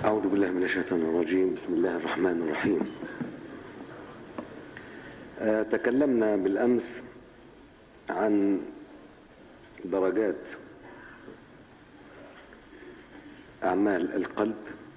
أعوذ بالله من الشيطان الرجيم بسم الله الرحمن الرحيم آه، تكلمنا بالأمس عن درجات أعمال القلب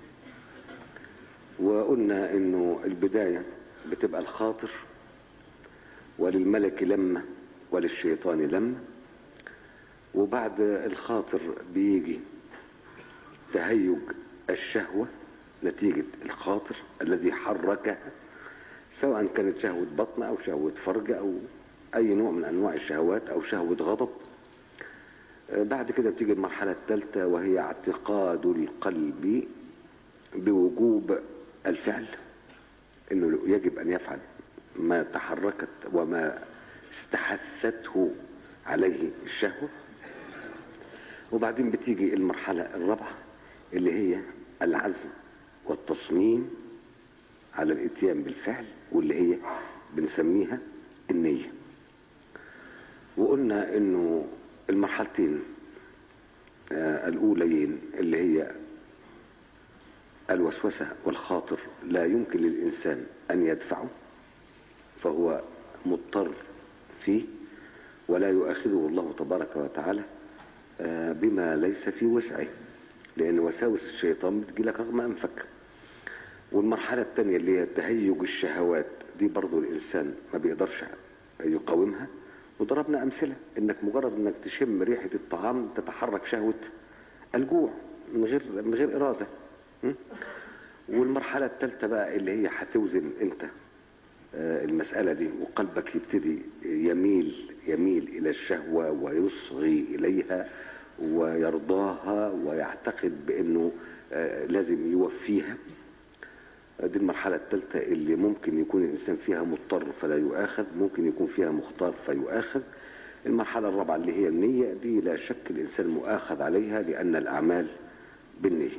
وقلنا إنه البداية بتبقى الخاطر وللملك لمة وللشيطان لمة وبعد الخاطر بيجي تهيج الشهوة نتيجة الخاطر الذي حركها سواء كانت شهوة بطن أو شهوة فرج أو أي نوع من أنواع الشهوات أو شهوة غضب بعد كده بتيجي المرحلة الثالثة وهي اعتقاد القلب بوجوب الفعل انه يجب ان يفعل ما تحركت وما استحثته عليه الشهوة وبعدين بتيجي المرحلة الرابعة اللي هي العزم والتصميم على الاتيان بالفعل واللي هي بنسميها النية وقلنا انه المرحلتين آه الاوليين اللي هي الوسوسة والخاطر لا يمكن للإنسان أن يدفعه فهو مضطر فيه ولا يؤاخذه الله تبارك وتعالى بما ليس في وسعه لأن وساوس الشيطان بتجي لك رغم أنفك والمرحلة الثانية اللي هي تهيج الشهوات دي برضو الإنسان ما بيقدرش يقاومها وضربنا أمثلة إنك مجرد إنك تشم ريحة الطعام تتحرك شهوة الجوع من غير من غير إرادة والمرحلة الثالثة بقى اللي هي هتوزن انت المسألة دي وقلبك يبتدي يميل يميل إلى الشهوة ويصغي إليها ويرضاها ويعتقد بأنه لازم يوفيها دي المرحلة الثالثة اللي ممكن يكون الإنسان فيها مضطر فلا يؤاخذ ممكن يكون فيها مختار فيؤاخذ المرحلة الرابعة اللي هي النية دي لا شك الإنسان مؤاخذ عليها لأن الأعمال بالنية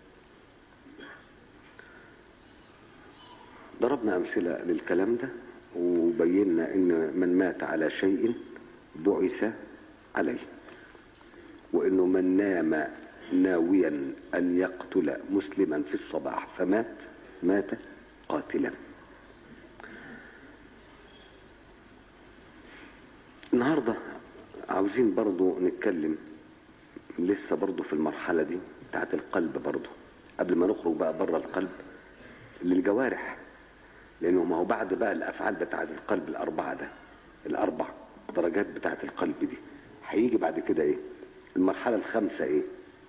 ضربنا أمثلة للكلام ده وبينا إن من مات على شيء بعث عليه وإنه من نام ناويا أن يقتل مسلما في الصباح فمات مات قاتلا النهاردة عاوزين برضو نتكلم لسه برضو في المرحلة دي بتاعت القلب برضو قبل ما نخرج بقى بره القلب للجوارح لانه ما هو بعد بقى الافعال بتاعه القلب الاربعه ده الاربع درجات بتاعه القلب دي هيجي بعد كده ايه المرحله الخامسه ايه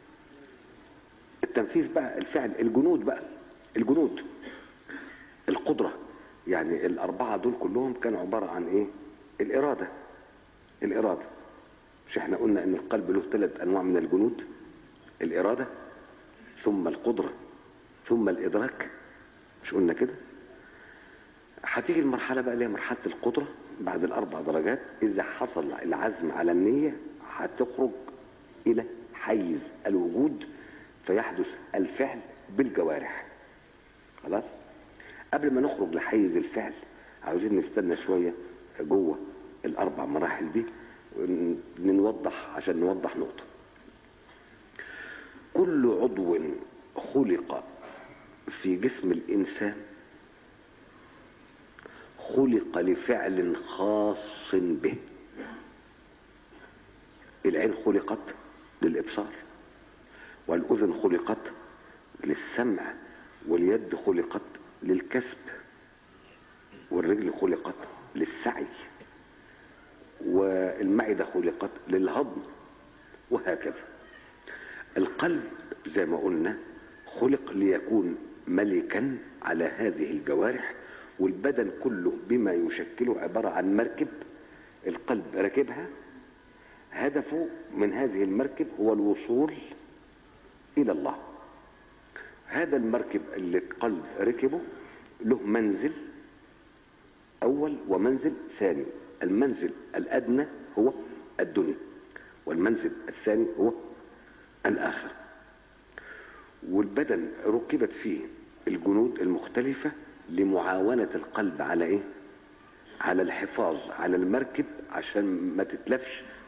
التنفيذ بقى الفعل الجنود بقى الجنود القدره يعني الاربعه دول كلهم كانوا عباره عن ايه الاراده الاراده مش احنا قلنا ان القلب له ثلاث انواع من الجنود الاراده ثم القدره ثم الادراك مش قلنا كده هتيجي المرحلة بقى اللي هي مرحلة القدرة بعد الأربع درجات إذا حصل العزم على النية هتخرج إلى حيز الوجود فيحدث الفعل بالجوارح خلاص قبل ما نخرج لحيز الفعل عاوزين نستنى شوية جوه الأربع مراحل دي نوضح عشان نوضح نقطة كل عضو خلق في جسم الإنسان خلق لفعل خاص به العين خلقت للإبصار والأذن خلقت للسمع واليد خلقت للكسب والرجل خلقت للسعي والمعدة خلقت للهضم وهكذا القلب زي ما قلنا خلق ليكون ملكا على هذه الجوارح والبدن كله بما يشكله عبارة عن مركب القلب ركبها هدفه من هذه المركب هو الوصول إلى الله هذا المركب اللي القلب ركبه له منزل أول ومنزل ثاني المنزل الأدنى هو الدنيا والمنزل الثاني هو الآخر والبدن ركبت فيه الجنود المختلفة لمعاونة القلب على ايه على الحفاظ على المركب عشان ما تتلفش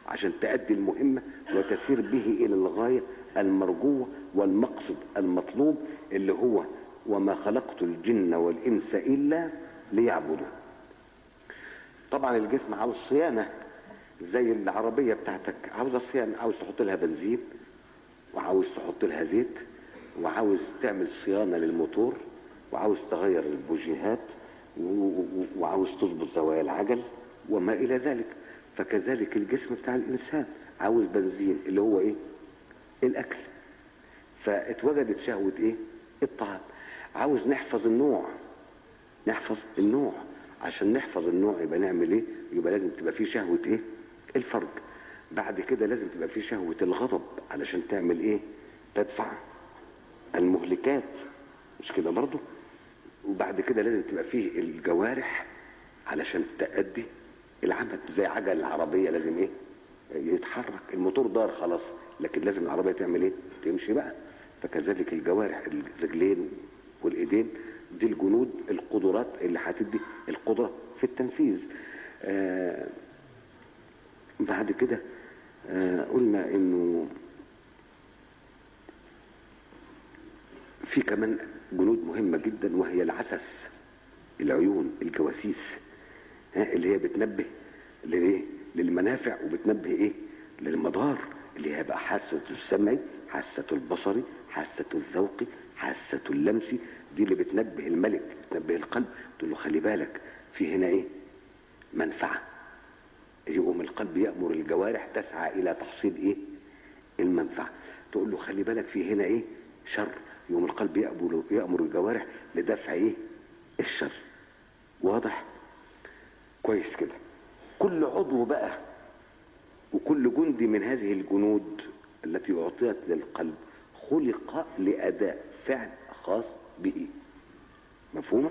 عشان تأدي المهمة وتسير به إلى الغاية المرجوة والمقصد المطلوب اللي هو وما خلقت الجن والإنس إلا ليعبدون طبعا الجسم عاوز صيانة زي العربية بتاعتك عاوزة صيانة عاوز تحط لها بنزين وعاوز تحط لها زيت وعاوز تعمل صيانة للموتور وعاوز تغير البوجيهات وعاوز تظبط زوايا العجل وما إلى ذلك فكذلك الجسم بتاع الإنسان عاوز بنزين اللي هو إيه الأكل فاتوجدت شهوة إيه الطعام عاوز نحفظ النوع نحفظ النوع عشان نحفظ النوع يبقى نعمل ايه يبقى لازم تبقى فيه شهوة ايه الفرج بعد كده لازم تبقى فيه شهوة الغضب علشان تعمل ايه تدفع المهلكات مش كده برضو وبعد كده لازم تبقى فيه الجوارح علشان تأدي العمل زي عجل العربية لازم ايه يتحرك الموتور دار خلاص لكن لازم العربية تعمل ايه تمشي بقى فكذلك الجوارح الرجلين والايدين دي الجنود القدرات اللي هتدي القدرة في التنفيذ آه بعد كده آه قلنا انه في كمان جنود مهمة جدا وهي العسس العيون الجواسيس اللي هي بتنبه لإيه؟ للمنافع وبتنبه ايه للمضار اللي هي بقى حاسة السمع حاسة البصري حاسة الذوق حاسة اللمس دي اللي بتنبه الملك بتنبه القلب تقول له خلي بالك في هنا ايه منفعة يقوم القلب يأمر الجوارح تسعى إلى تحصيل ايه المنفعة تقول له خلي بالك في هنا ايه شر يقوم القلب يأمر, يأمر الجوارح لدفع ايه الشر واضح كويس كده كل عضو بقى وكل جندي من هذه الجنود التي أعطيت للقلب خلق لأداء فعل خاص به مفهومة؟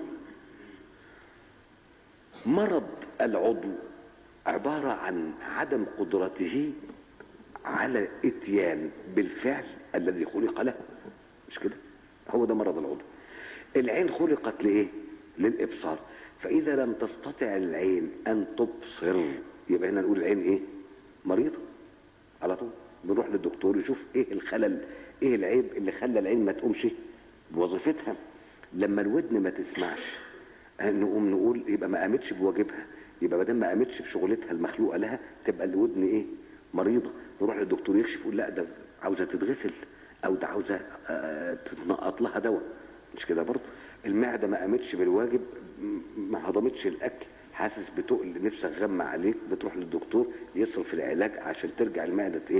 مرض العضو عبارة عن عدم قدرته على اتيان بالفعل الذي خلق له مش كده هو ده مرض العضو العين خلقت لايه للابصار فاذا لم تستطع العين ان تبصر يبقى هنا نقول العين ايه مريضه على طول بنروح للدكتور يشوف ايه الخلل ايه العيب اللي خلى العين ما تقومش بوظيفتها لما الودن ما تسمعش نقوم نقول يبقى ما قامتش بواجبها يبقى ما دام ما قامتش بشغلتها المخلوقه لها تبقى الودن ايه مريضه نروح للدكتور يكشف يقول لا ده عاوزه تتغسل او ده عاوزه تتنقط لها دواء مش كده برضه المعده ما قامتش بالواجب ما هضمتش الاكل حاسس بتقل نفسك غمى عليك بتروح للدكتور يصرف العلاج عشان ترجع المعده ايه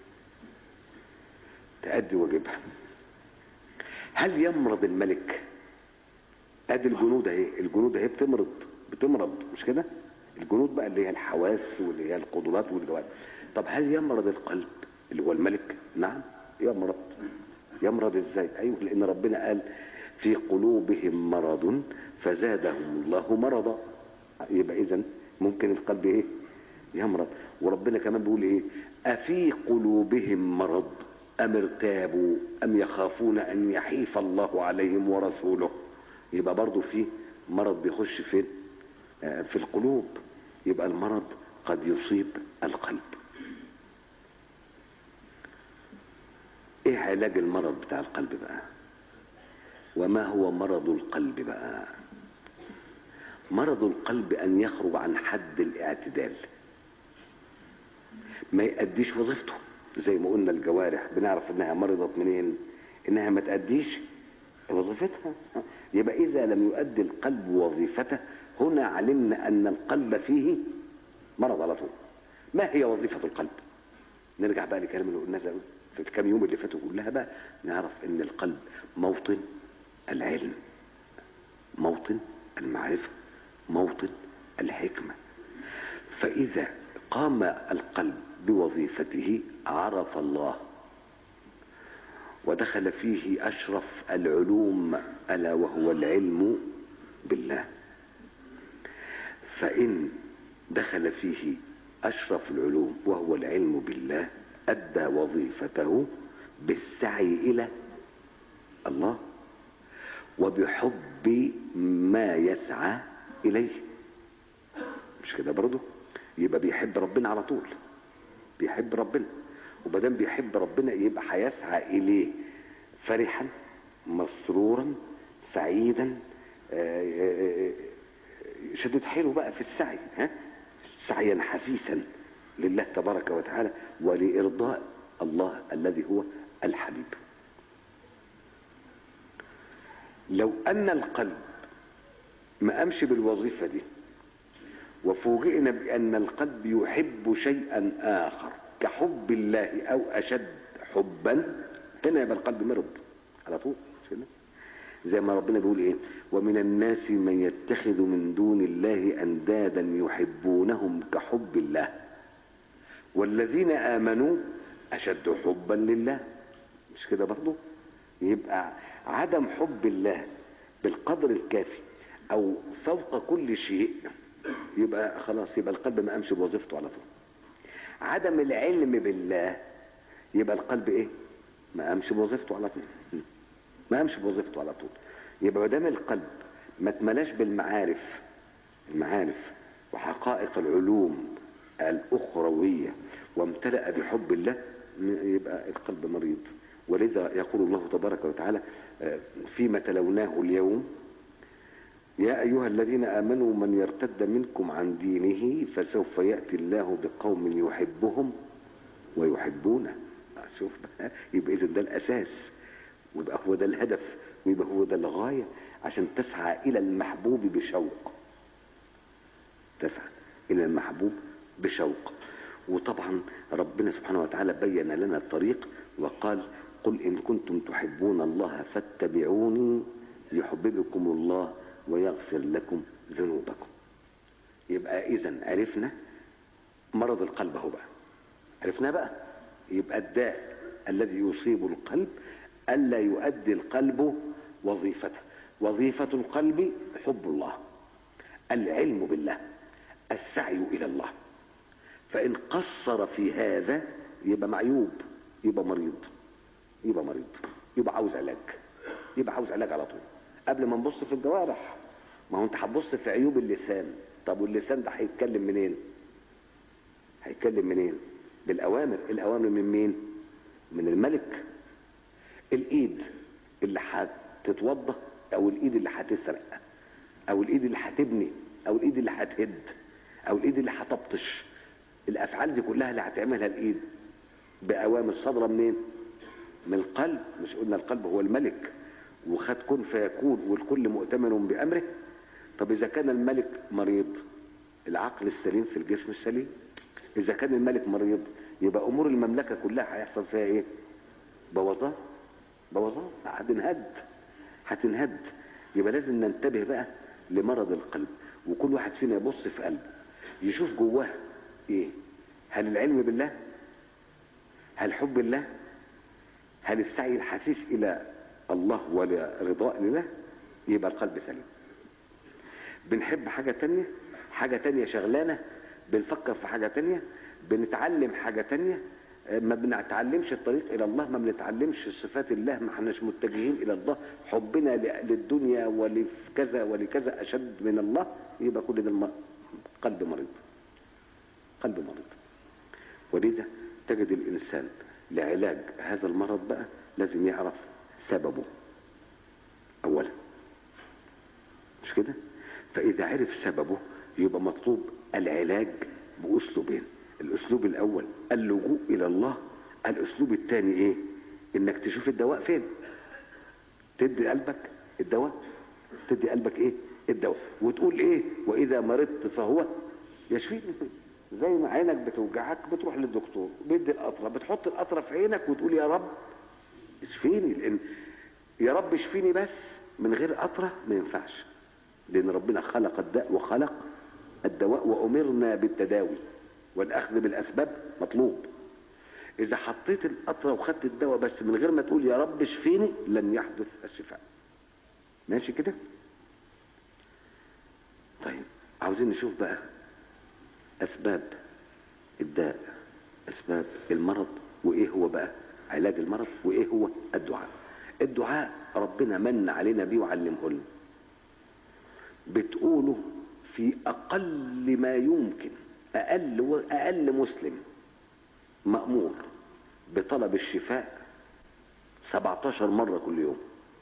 تأدي واجبها هل يمرض الملك ادي الجنود اهي الجنود اهي بتمرض بتمرض مش كده الجنود بقى اللي هي الحواس واللي هي القدرات والجوارح طب هل يمرض القلب اللي هو الملك نعم يمرض يمرض ازاي ايوه لان ربنا قال في قلوبهم مرض فزادهم الله مرضا يبقى اذا ممكن القلب ايه يمرض وربنا كمان بيقول ايه افي قلوبهم مرض ام ارتابوا ام يخافون ان يحيف الله عليهم ورسوله يبقى برضو في مرض بيخش فين آه في القلوب يبقى المرض قد يصيب القلب ايه علاج المرض بتاع القلب بقى وما هو مرض القلب بقى مرض القلب ان يخرج عن حد الاعتدال ما يأديش وظيفته زي ما قلنا الجوارح بنعرف انها مرضت منين انها ما تأديش وظيفتها يبقى اذا لم يؤدي القلب وظيفته هنا علمنا ان القلب فيه مرض على طول ما هي وظيفة القلب نرجع بقى لكلام اللي قلناه في الكام يوم اللي فاتوا كلها بقى نعرف ان القلب موطن العلم موطن المعرفة موطن الحكمة فإذا قام القلب بوظيفته عرف الله ودخل فيه أشرف العلوم ألا وهو العلم بالله فإن دخل فيه أشرف العلوم وهو العلم بالله أدى وظيفته بالسعي إلى الله وبحب ما يسعى إليه مش كده برضه يبقى بيحب ربنا على طول بيحب ربنا ومادام بيحب ربنا يبقى هيسعى اليه فرحا مسرورا سعيدا آه، آه، آه، شدد حيله بقى في السعي ها سعيا حثيثا لله تبارك وتعالى ولإرضاء الله الذي هو الحبيب لو أن القلب ما قامش بالوظيفة دي وفوجئنا بأن القلب يحب شيئا آخر كحب الله أو أشد حبا هنا يبقى القلب مرض على طول مش كده؟ زي ما ربنا بيقول ايه ومن الناس من يتخذ من دون الله اندادا يحبونهم كحب الله والذين امنوا اشد حبا لله مش كده برضه يبقى عدم حب الله بالقدر الكافي او فوق كل شيء يبقى خلاص يبقى القلب ما قامش بوظيفته على طول عدم العلم بالله يبقى القلب ايه ما قامش بوظيفته على طول ما قامش بوظيفته على طول يبقى ما دام القلب ما اتملاش بالمعارف المعارف وحقائق العلوم الاخرويه وامتلأ بحب الله يبقى القلب مريض ولذا يقول الله تبارك وتعالى آه، فيما تلوناه اليوم يا أيها الذين آمنوا من يرتد منكم عن دينه فسوف يأتي الله بقوم يحبهم ويحبونه آه، شوف بقى يبقى إذا ده الأساس ويبقى هو ده الهدف ويبقى هو ده الغاية عشان تسعى إلى المحبوب بشوق تسعى إلى المحبوب بشوق وطبعا ربنا سبحانه وتعالى بين لنا الطريق وقال قل إن كنتم تحبون الله فاتبعوني يحببكم الله ويغفر لكم ذنوبكم يبقى إذا عرفنا مرض القلب اهو بقى عرفناه بقى يبقى الداء الذي يصيب القلب ألا يؤدي القلب وظيفته وظيفة القلب حب الله العلم بالله السعي إلى الله فإن قصر في هذا يبقى معيوب يبقى مريض يبقى مريض يبقى عاوز علاج يبقى عاوز علاج على طول قبل ما نبص في الجوارح ما هو انت هتبص في عيوب اللسان طب واللسان ده هيتكلم منين هيتكلم منين بالاوامر الاوامر من مين من الملك الايد اللي هتتوضى او الايد اللي هتسرق او الايد اللي هتبني او الايد اللي هتهد او الايد اللي هتبطش الافعال دي كلها اللي هتعملها الايد باوامر صادره منين من القلب مش قلنا القلب هو الملك وخد كن فيكون والكل مؤتمن بامره طب اذا كان الملك مريض العقل السليم في الجسم السليم اذا كان الملك مريض يبقى امور المملكه كلها هيحصل فيها ايه بوظان بوظان هتنهد هتنهد يبقى لازم ننتبه بقى لمرض القلب وكل واحد فينا يبص في قلبه يشوف جواه ايه هل العلم بالله هل حب الله هل السعي الحثيث الى الله ولرضاء الله يبقى القلب سليم بنحب حاجة تانية حاجة تانية شغلانة بنفكر في حاجة تانية بنتعلم حاجة تانية ما بنتعلمش الطريق الى الله ما بنتعلمش صفات الله ما احناش متجهين الى الله حبنا للدنيا ولكذا ولكذا اشد من الله يبقى كل ده الم- قلب مريض قلب مريض ولذا تجد الانسان لعلاج هذا المرض بقى لازم يعرف سببه اولا مش كده فاذا عرف سببه يبقى مطلوب العلاج باسلوبين الاسلوب الاول اللجوء الى الله الاسلوب الثاني ايه انك تشوف الدواء فين تدي قلبك الدواء تدي قلبك ايه الدواء وتقول ايه واذا مرضت فهو يشفيني زي ما عينك بتوجعك بتروح للدكتور بيدي القطره بتحط القطره في عينك وتقول يا رب اشفيني لان يا رب اشفيني بس من غير قطره ما ينفعش لان ربنا خلق الداء وخلق الدواء وامرنا بالتداوي والاخذ بالاسباب مطلوب اذا حطيت القطره وخدت الدواء بس من غير ما تقول يا رب اشفيني لن يحدث الشفاء ماشي كده طيب عاوزين نشوف بقى اسباب الداء اسباب المرض وايه هو بقى علاج المرض وايه هو الدعاء الدعاء ربنا من علينا بيه وعلمه لنا بتقوله في اقل ما يمكن اقل اقل مسلم مأمور بطلب الشفاء 17 مرة كل يوم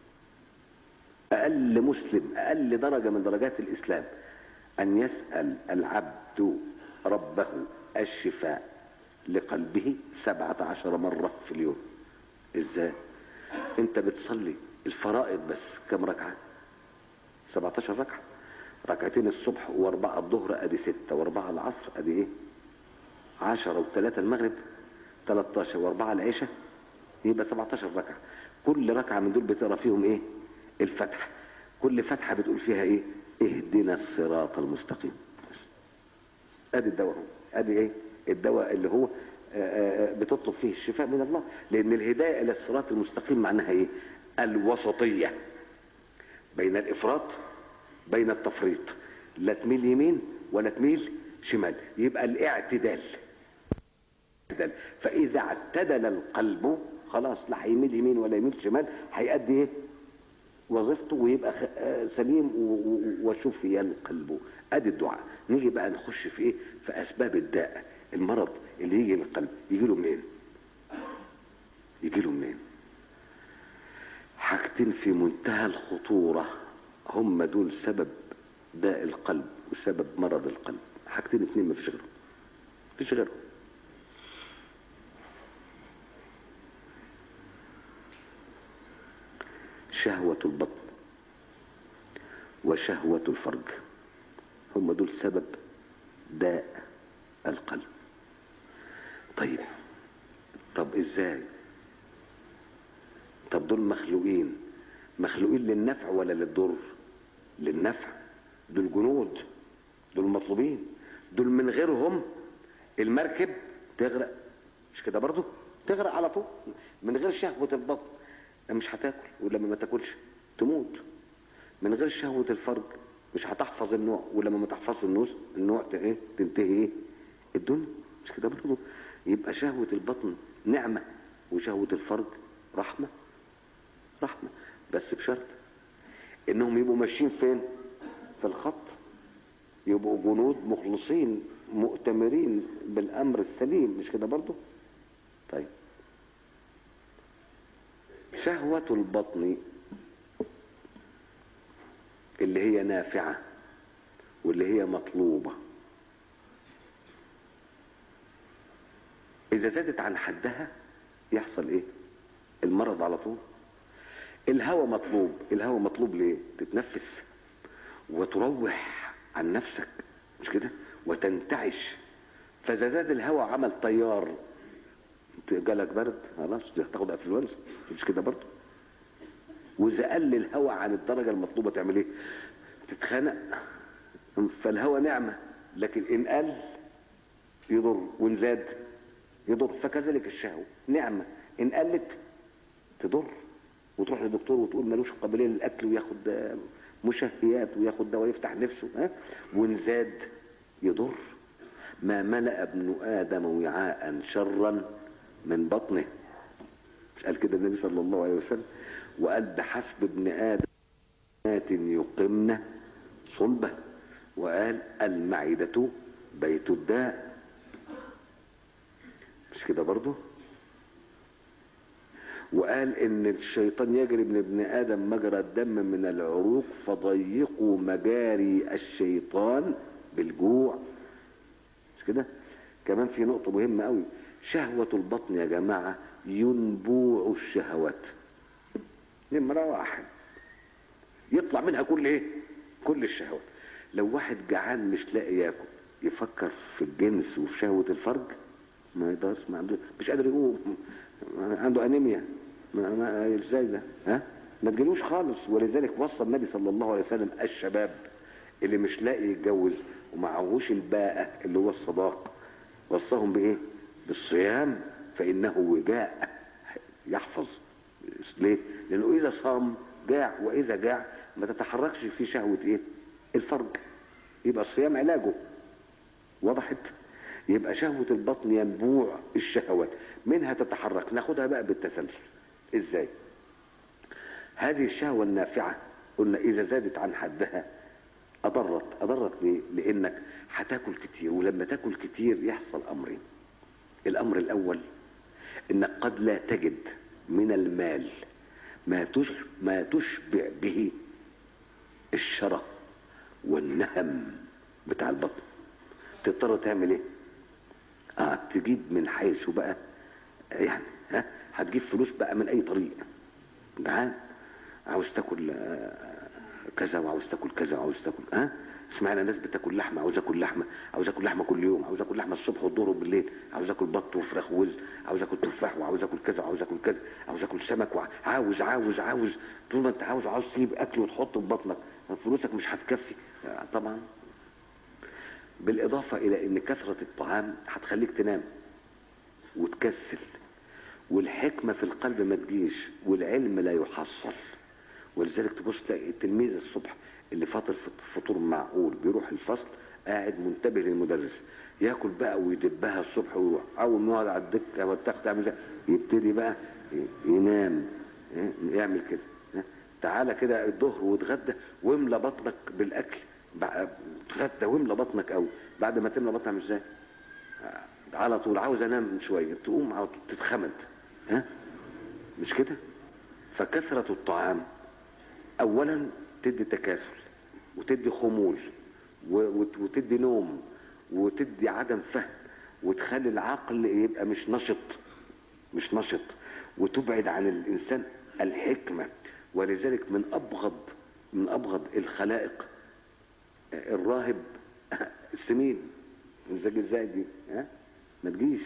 أقل مسلم أقل درجة من درجات الإسلام أن يسأل العبد ربه الشفاء لقلبه سبعة عشر مرة في اليوم إزاي أنت بتصلي الفرائض بس كم ركعة 17 ركعة ركعتين الصبح واربعة الظهر ادي ستة واربعة العصر ادي ايه عشرة وثلاثة المغرب 13 واربعة العشاء يبقى 17 ركعة كل ركعة من دول بتقرا فيهم ايه الفتحة كل فتحة بتقول فيها ايه اهدنا الصراط المستقيم بس. ادي الدواء هو ادي ايه الدواء اللي هو آآ آآ بتطلب فيه الشفاء من الله لان الهداية الى الصراط المستقيم معناها ايه الوسطية بين الافراط بين التفريط لا تميل يمين ولا تميل شمال يبقى الاعتدال اعتدال فاذا اعتدل القلب خلاص لا هيميل يمين ولا يميل شمال هيأدي ايه وظيفته ويبقى سليم وشفي القلب ادي الدعاء نيجي بقى نخش في ايه في اسباب الداء المرض اللي يجي للقلب يجي له منين يجي له منين حاجتين في منتهى الخطوره هم دول سبب داء القلب وسبب مرض القلب حاجتين اتنين ما فيش غيرهم فيش غيرهم شهوة البطن وشهوة الفرج هم دول سبب داء القلب طيب طب ازاي طب دول مخلوقين مخلوقين للنفع ولا للضر للنفع دول جنود دول مطلوبين دول من غيرهم المركب تغرق مش كده برضو تغرق على طول من غير شهوة البطن مش هتاكل ولما ما تاكلش تموت من غير شهوة الفرج مش هتحفظ النوع ولما ما تحفظش النوع النوع ايه تنتهي ايه الدنيا مش كده برضو يبقى شهوة البطن نعمة وشهوة الفرج رحمة رحمة بس بشرط انهم يبقوا ماشيين فين في الخط يبقوا جنود مخلصين مؤتمرين بالامر السليم مش كده برضو طيب شهوة البطن اللي هي نافعة واللي هي مطلوبة إذا زادت عن حدها يحصل إيه؟ المرض على طول الهوى مطلوب الهوى مطلوب ليه تتنفس وتروح عن نفسك مش كده وتنتعش فاذا زاد الهوى عمل طيار جالك برد خلاص تاخد انفلونزا مش كده برضه واذا قل الهوى عن الدرجه المطلوبه تعمل ايه تتخنق فالهوى نعمه لكن ان قل يضر وان زاد يضر فكذلك الشهوه نعمه ان قلت تضر وتروح للدكتور وتقول ملوش قابليه للاكل وياخد مشهيات وياخد دواء يفتح نفسه ها وان زاد يضر ما ملأ ابن ادم وعاء شرا من بطنه مش قال كده النبي صلى الله عليه وسلم وقال بحسب ابن ادم يقمن صلبه وقال المعدة بيت الداء مش كده برضه وقال ان الشيطان يجري من ابن ادم مجرى الدم من العروق فضيقوا مجاري الشيطان بالجوع مش كده كمان في نقطة مهمة قوي شهوة البطن يا جماعة ينبوع الشهوات نمرة واحد يطلع منها كل ايه كل الشهوات لو واحد جعان مش لاقي ياكل يفكر في الجنس وفي شهوة الفرج ما يقدرش ما عنده مش قادر يقوم عنده انيميا ما ما ازاي ده ها ما تجيلوش خالص ولذلك وصى النبي صلى الله عليه وسلم الشباب اللي مش لاقي يتجوز ومعهوش الباءة اللي هو الصداق وصاهم بايه بالصيام فانه وجاء يحفظ ليه لانه اذا صام جاع واذا جاع ما تتحركش في شهوة ايه الفرج يبقى الصيام علاجه وضحت يبقى شهوة البطن ينبوع الشهوات منها تتحرك ناخدها بقى بالتسلسل ازاي هذه الشهوة النافعة قلنا اذا زادت عن حدها اضرت اضرت ليه لانك هتاكل كتير ولما تاكل كتير يحصل امرين الامر الاول انك قد لا تجد من المال ما تشبع, ما تشبع به الشرى والنهم بتاع البطن تضطر تعمل ايه اه تجيب من حيث بقى يعني ها هتجيب فلوس بقى من اي طريق جعان عاوز تاكل آه، كذا وعاوز تاكل كذا وعاوز تاكل ها سمعنا ناس بتاكل لحمه عاوز اكل لحمه عاوز اكل لحمه كل يوم عاوز اكل لحمه الصبح والظهر وبالليل عاوز اكل بط وفراخ ووز عاوز اكل تفاح وعاوز اكل كذا وعاوز اكل كذا عاوز اكل سمك وعاوز عاوز عاوز طول ما انت عاوز عاوز تجيب اكل وتحطه في بطنك فلوسك مش هتكفي آه، طبعا بالاضافه الى ان كثره الطعام هتخليك تنام وتكسل والحكمه في القلب ما تجيش والعلم لا يحصل ولذلك تبص تلاقي التلميذ الصبح اللي فاطر فط- فطور معقول بيروح الفصل قاعد منتبه للمدرس ياكل بقى ويدبها الصبح ويروح اول ما يقعد على الدكه والتخت يعمل زي يبتدي بقى ي- ينام إيه؟ يعمل كده إيه؟ تعالى كده الظهر واتغدى واملى بطنك بالاكل بقى اتغدى واملى بطنك قوي بعد ما تملى بطنك مش ازاي على طول عاوز انام شويه تقوم على طول تتخمد ها مش كده فكثره الطعام اولا تدي تكاسل وتدي خمول و- وت- وتدي نوم وتدي عدم فهم وتخلي العقل يبقى مش نشط مش نشط وتبعد عن الانسان الحكمه ولذلك من ابغض من ابغض الخلائق الراهب السمين مزاج ازاي دي ها ما تجيش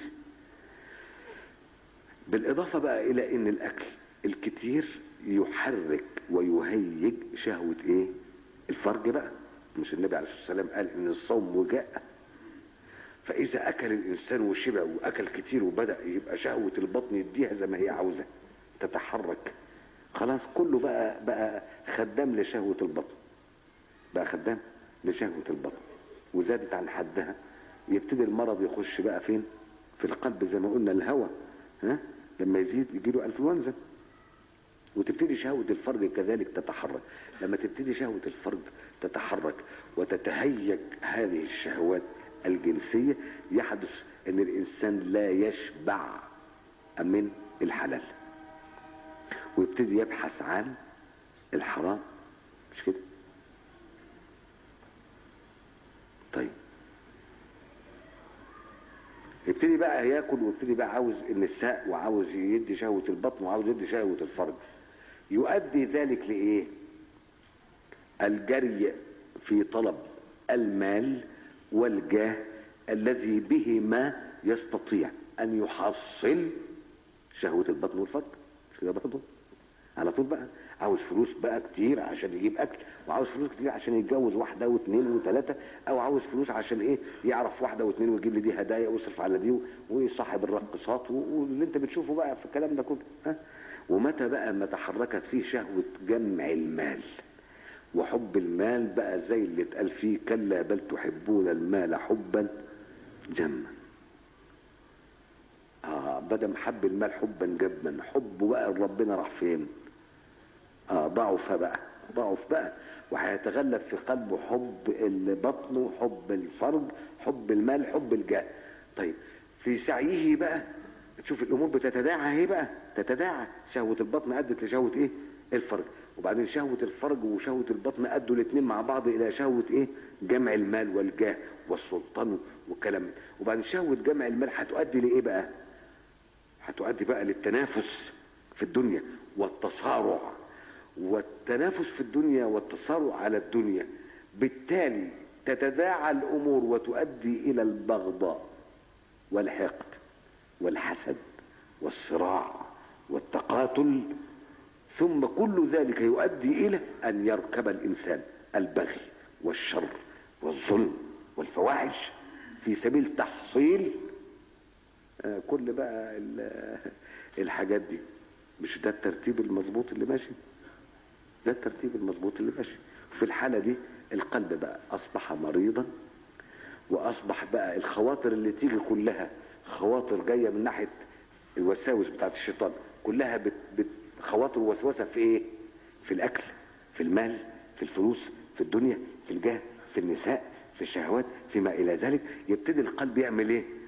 بالاضافه بقى الى ان الاكل الكتير يحرك ويهيج شهوه ايه الفرج بقى مش النبي عليه الصلاه والسلام قال ان الصوم وجاء فاذا اكل الانسان وشبع واكل كتير وبدا يبقى شهوه البطن يديها زي ما هي عاوزه تتحرك خلاص كله بقى بقى خدام لشهوه البطن بقى خدام لشهوه البطن وزادت عن حدها يبتدي المرض يخش بقى فين في القلب زي ما قلنا الهوى ها لما يزيد يجيله انفلونزا وتبتدي شهوة الفرج كذلك تتحرك لما تبتدي شهوة الفرج تتحرك وتتهيج هذه الشهوات الجنسية يحدث ان الانسان لا يشبع من الحلال ويبتدي يبحث عن الحرام مش كده طيب يبتدي بقى ياكل ويبتدي بقى عاوز النساء وعاوز يدي شهوة البطن وعاوز يدي شهوة الفرج يؤدي ذلك لإيه الجري في طلب المال والجاه الذي بهما يستطيع أن يحصل شهوة البطن والفرج مش كده برضه على طول بقى عاوز فلوس بقى كتير عشان يجيب اكل وعاوز فلوس كتير عشان يتجوز واحده واثنين وثلاثه او عاوز فلوس عشان ايه يعرف واحده واثنين ويجيب لي دي هدايا ويصرف على دي ويصاحب الراقصات واللي انت بتشوفه بقى في الكلام ده كله ها ومتى بقى ما تحركت فيه شهوه جمع المال وحب المال بقى زي اللي اتقال فيه كلا بل تحبون المال حبا جما اه بدل حب المال حبا جما حبه بقى ربنا راح فين اه ضعف بقى ضعف بقى وهيتغلب في قلبه حب البطن وحب الفرج حب المال حب الجاه طيب في سعيه بقى تشوف الامور بتتداعى اهي بقى تتداعى شهوه البطن ادت لشهوه ايه الفرج وبعدين شهوه الفرج وشهوه البطن ادوا الاثنين مع بعض الى شهوه ايه جمع المال والجاه والسلطان والكلام ده. وبعدين شهوه جمع المال هتؤدي لايه بقى هتؤدي بقى للتنافس في الدنيا والتصارع والتنافس في الدنيا والتصارع على الدنيا بالتالي تتداعى الامور وتؤدي الى البغضاء والحقد والحسد والصراع والتقاتل ثم كل ذلك يؤدي الى ان يركب الانسان البغي والشر والظلم والفواحش في سبيل تحصيل آه، كل بقى ال- الحاجات دي مش ده الترتيب المظبوط اللي ماشي ده الترتيب المظبوط اللي ماشي في الحالة دي القلب بقى أصبح مريضا وأصبح بقى الخواطر اللي تيجي كلها خواطر جاية من ناحية الوساوس بتاعت الشيطان كلها بت بت خواطر وسوسة في إيه؟ في الأكل في المال في الفلوس في الدنيا في الجاه في النساء في الشهوات فيما إلى ذلك يبتدي القلب يعمل إيه؟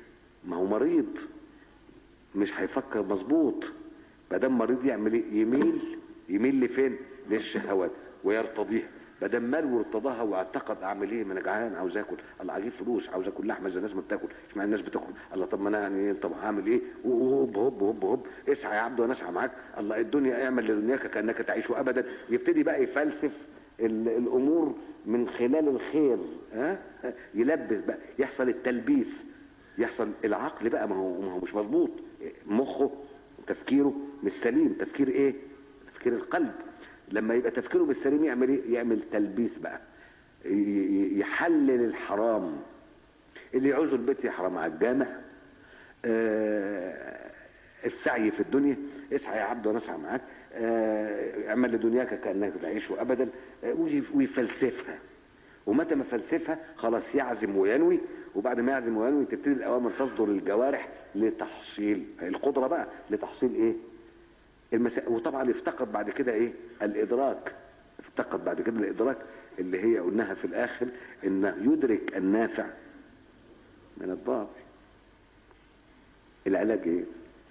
ما هو مريض مش هيفكر مظبوط ما دام مريض يعمل ايه يميل يميل لفين للشهوات ويرتضيها ما دام مال وارتضاها واعتقد اعمل ايه ما انا جعان عاوز اكل الله اجيب فلوس عاوز اكل لحمه زي الناس ما بتاكل مش معنى الناس بتاكل الله طب ما انا يعني طب هعمل ايه وهوب هوب هوب هوب اسعى يا عبد وانا اسعى معاك الله الدنيا اعمل لدنياك كانك تعيش ابدا يبتدي بقى يفلسف ال- الامور من خلال الخير ها يلبس بقى يحصل التلبيس يحصل العقل بقى ما هو ما هو مش مظبوط مخه تفكيره مش سليم تفكير ايه تفكير القلب لما يبقى تفكيره مش سليم يعمل ايه يعمل تلبيس بقى ي- ي- يحلل الحرام اللي يعوزه البيت يحرم على الجامع آه، السعي في الدنيا اسعى يا عبد وانا اسعى معاك آه، اعمل لدنياك كانك تعيش ابدا آه، ويجي- ويفلسفها ومتى ما فلسفها خلاص يعزم وينوي وبعد ما يعزم وينوي تبتدي الاوامر تصدر للجوارح لتحصيل القدره بقى لتحصيل ايه؟ المسا... وطبعا يفتقد بعد كده ايه؟ الادراك افتقد بعد كده الادراك اللي هي قلناها في الاخر ان يدرك النافع من الضار العلاج ايه؟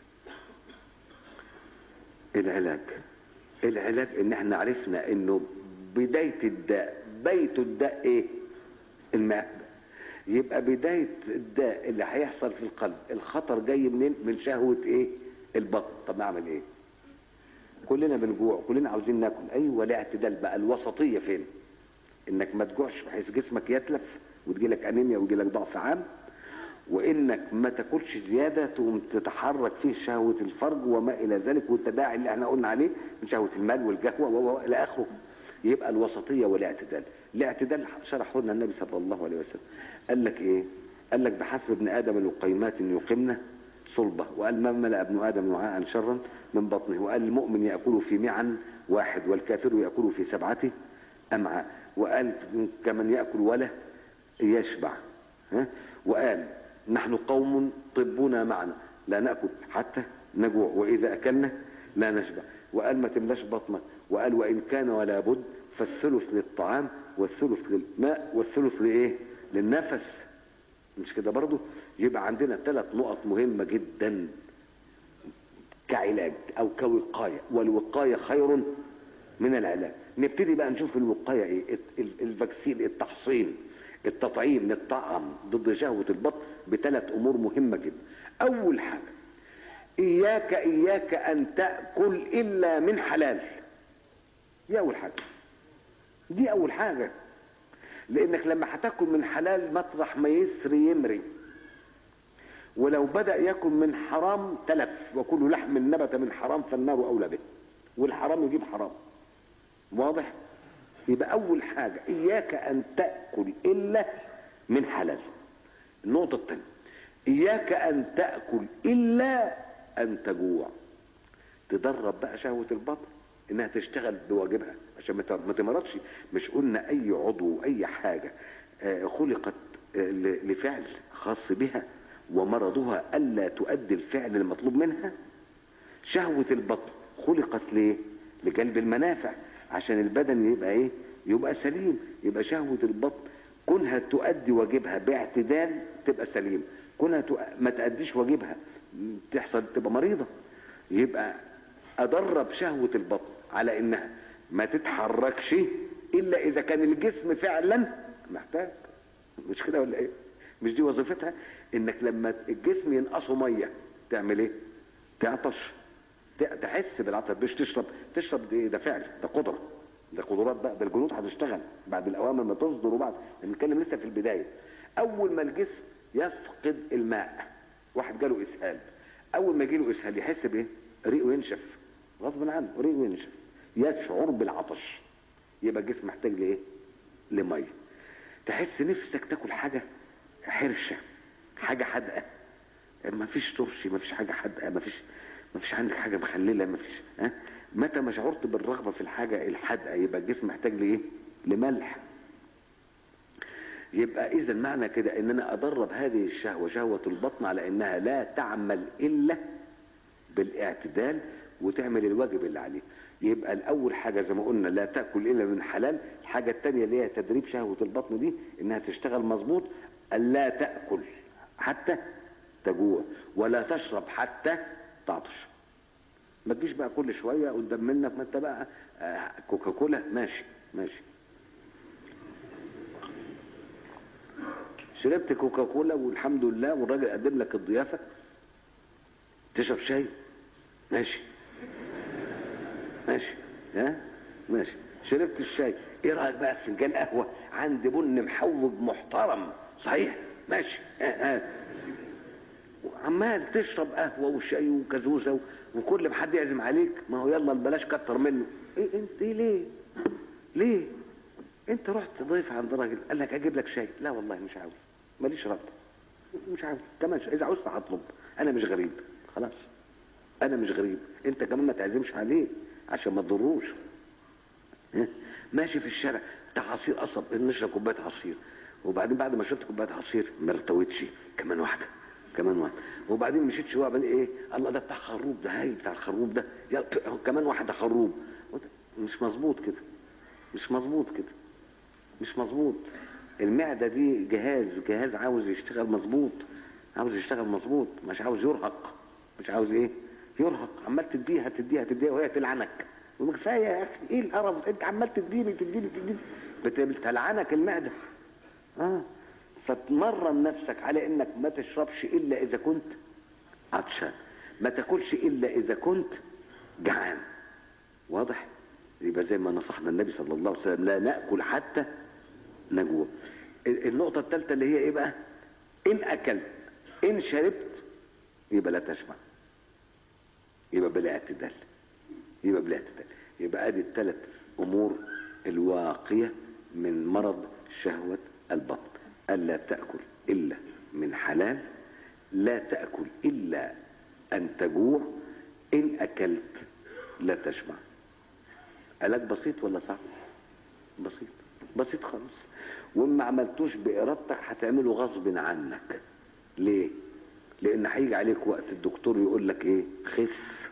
العلاج العلاج ان احنا عرفنا انه بداية الداء بيت الداء ايه الماء يبقى بداية الداء اللي هيحصل في القلب الخطر جاي منين من شهوة ايه البطن طب نعمل ايه كلنا بنجوع كلنا عاوزين ناكل ايوه الاعتدال بقى الوسطية فين انك ما تجوعش بحيث جسمك يتلف وتجيلك انيميا ويجيلك ضعف عام وانك ما تاكلش زياده تقوم تتحرك فيه شهوه الفرج وما الى ذلك والتداعي اللي احنا قلنا عليه من شهوه المال والقهوه و- و- الى اخره يبقى الوسطيه والاعتدال الاعتدال شرحه لنا النبي صلى الله عليه وسلم قال لك ايه قال لك بحسب ابن ادم لقيمات يقمن صلبه وقال ما ملا ابن ادم وعاء شرا من بطنه وقال المؤمن ياكل في معا واحد والكافر ياكل في سبعه امعاء وقال كمن ياكل ولا يشبع ها؟ وقال نحن قوم طبنا معنا لا ناكل حتى نجوع واذا اكلنا لا نشبع وقال ما تملاش بطنك وقال وان كان ولا بد فالثلث للطعام والثلث للماء والثلث لايه للنفس مش كده برضو يبقى عندنا ثلاث نقط مهمة جدا كعلاج او كوقاية والوقاية خير من العلاج نبتدي بقى نشوف الوقاية ايه ال- الفاكسين التحصين التطعيم نطعم ضد شهوة البطن بثلاث امور مهمة جدا اول حاجة اياك اياك ان تأكل الا من حلال دي اول حاجة دي اول حاجة لانك لما هتاكل من حلال مطرح ما يسري يمري ولو بدأ ياكل من حرام تلف وكل لحم نبت من حرام فالنار اولى به والحرام يجيب حرام واضح يبقى اول حاجة اياك ان تأكل الا من حلال النقطة الثانية اياك ان تأكل الا ان تجوع تدرب بقى شهوة البطن انها تشتغل بواجبها عشان ما ت- ما تمرضش مش قلنا اي عضو اي حاجة آه، خلقت آه، ل- لفعل خاص بها ومرضها الا تؤدي الفعل المطلوب منها شهوة البطن خلقت ليه لجلب المنافع عشان البدن يبقى ايه يبقى سليم يبقى شهوة البطن كونها تؤدي واجبها باعتدال تبقى سليم كونها تؤ- ما تأديش واجبها م، تحصل تبقى مريضة يبقى ادرب شهوة البطن على انها ما تتحركش الا اذا كان الجسم فعلا محتاج مش كده ولا ايه مش دي وظيفتها انك لما الجسم ينقصه ميه تعمل ايه تعطش ت- تحس بالعطش مش تشرب تشرب دي ده فعل ده قدره ده قدرات بقى ده الجنود هتشتغل بعد الاوامر ما تصدر وبعد بنتكلم لسه في البدايه اول ما الجسم يفقد الماء واحد جاله اسهال اول ما يجيله اسهال يحس بايه ريقه ينشف غصب عنه ريقه ينشف يشعر بالعطش يبقى الجسم محتاج لايه لميه تحس نفسك تاكل حاجه حرشه حاجه حادقه ما فيش ترشي ما فيش حاجه حادقه ما فيش ما فيش عندك حاجه مخلله ما فيش ها متى ما شعرت بالرغبه في الحاجه الحادقه يبقى الجسم محتاج لايه لملح يبقى اذا معنى كده ان انا ادرب هذه الشهوه شهوه البطن على انها لا تعمل الا بالاعتدال وتعمل الواجب اللي عليه يبقى الاول حاجه زي ما قلنا لا تاكل الا من حلال الحاجه الثانيه اللي هي تدريب شهوه البطن دي انها تشتغل مظبوط الا تاكل حتى تجوع ولا تشرب حتى تعطش ما تجيش بقى كل شويه قدام منك ما انت بقى آه، كوكاكولا ماشي ماشي شربت كوكاكولا والحمد لله والراجل قدم لك الضيافه تشرب شاي ماشي ماشي ها ماشي شربت الشاي ايه رايك بقى في فنجان قهوه عندي بن محوج محترم صحيح ماشي ها- هات عمال تشرب قهوه وشاي وكازوزه و- وكل ما حد يعزم عليك ما هو يلا بلاش كتر منه ايه انت إيه ليه ليه انت رحت ضيف عند راجل قال لك اجيب لك شاي لا والله مش عاوز ماليش رغبه مش عاوز كمان شاي. اذا عاوزت هطلب انا مش غريب خلاص انا مش غريب انت كمان ما تعزمش عليه عشان ما تضروش ها؟ ماشي في الشارع بتاع عصير قصب نشرب كوبايه عصير وبعدين بعد ما شربت كوبايه عصير ما ارتويتش كمان واحده كمان واحده وبعدين مشيت شويه بعدين ايه الله ده بتاع خروب ده هاي بتاع الخروب ده يلا كمان واحده خروب مش مظبوط كده مش مظبوط كده مش مظبوط المعده دي جهاز جهاز عاوز يشتغل مظبوط عاوز يشتغل مظبوط مش عاوز يرهق مش عاوز ايه يرهق عمال تديها تديها تديها وهي تلعنك يقول كفايه يا اخي ايه القرف ده؟ انت عمال تديني تديني تديني بت- بتلعنك المعده اه فتمرن نفسك على انك ما تشربش الا اذا كنت عطشان ما تاكلش الا اذا كنت جعان واضح يبقى زي ما نصحنا النبي صلى الله عليه وسلم لا ناكل حتى نجوع ال- النقطه الثالثه اللي هي ايه بقى ان اكلت ان شربت يبقى لا تشبع يبقى بلا اعتدال يبقى بلا اعتدال يبقى ادي الثلاث امور الواقيه من مرض شهوه البطن الا تاكل الا من حلال لا تاكل الا ان تجوع ان اكلت لا تشبع علاج بسيط ولا صعب بسيط بسيط خالص وما عملتوش بارادتك هتعمله غصب عنك ليه لان هيجي عليك وقت الدكتور يقول لك ايه خس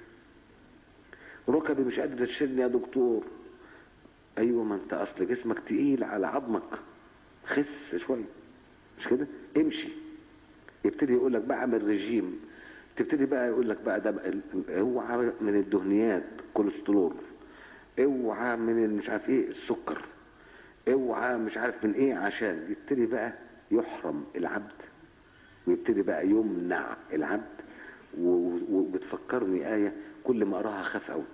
ركبي مش قادر تشيلني يا دكتور ايوه ما انت اصل جسمك تقيل على عظمك خس شويه مش كده امشي يبتدي يقول لك بقى اعمل رجيم تبتدي بقى يقول لك بقى ده بقى ال- اوعى من الدهنيات كوليسترول اوعى من ال- مش عارف ايه السكر اوعى مش عارف من ايه عشان يبتدي بقى يحرم العبد ويبتدي بقى يمنع العبد و- وبتفكرني آية كل ما أراها خاف أوي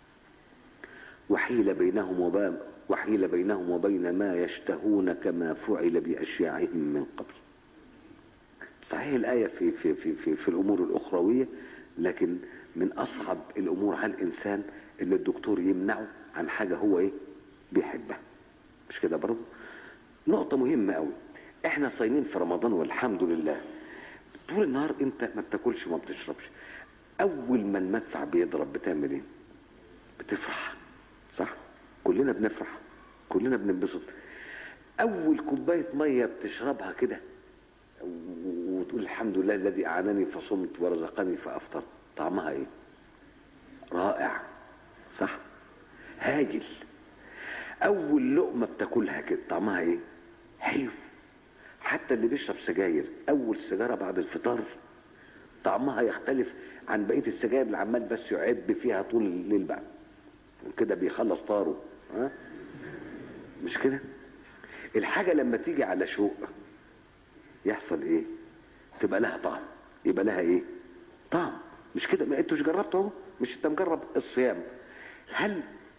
وحيل بينهم وبين وحيل بينهم وبين ما يشتهون كما فعل بأشياعهم من قبل صحيح الآية في في في في, في الأمور الأخروية لكن من أصعب الأمور على الإنسان اللي الدكتور يمنعه عن حاجة هو إيه بيحبها مش كده برضه نقطة مهمة قوي احنا صايمين في رمضان والحمد لله طول النهار انت ما بتاكلش وما بتشربش اول ما المدفع بيضرب بتعمل ايه بتفرح صح كلنا بنفرح كلنا بننبسط اول كوبايه ميه بتشربها كده و- وتقول الحمد لله الذي اعانني فصمت ورزقني فافطرت طعمها ايه رائع صح هاجل اول لقمه بتاكلها كده طعمها ايه حلو حتى اللي بيشرب سجاير اول سيجاره بعد الفطار طعمها يختلف عن بقيه السجاير اللي عمال بس يعب فيها طول الليل بقى كده بيخلص طاره ها مش كده الحاجه لما تيجي على شوق يحصل ايه تبقى لها طعم يبقى لها ايه طعم مش كده ما انتوش جربتوا اهو مش انت مجرب الصيام هل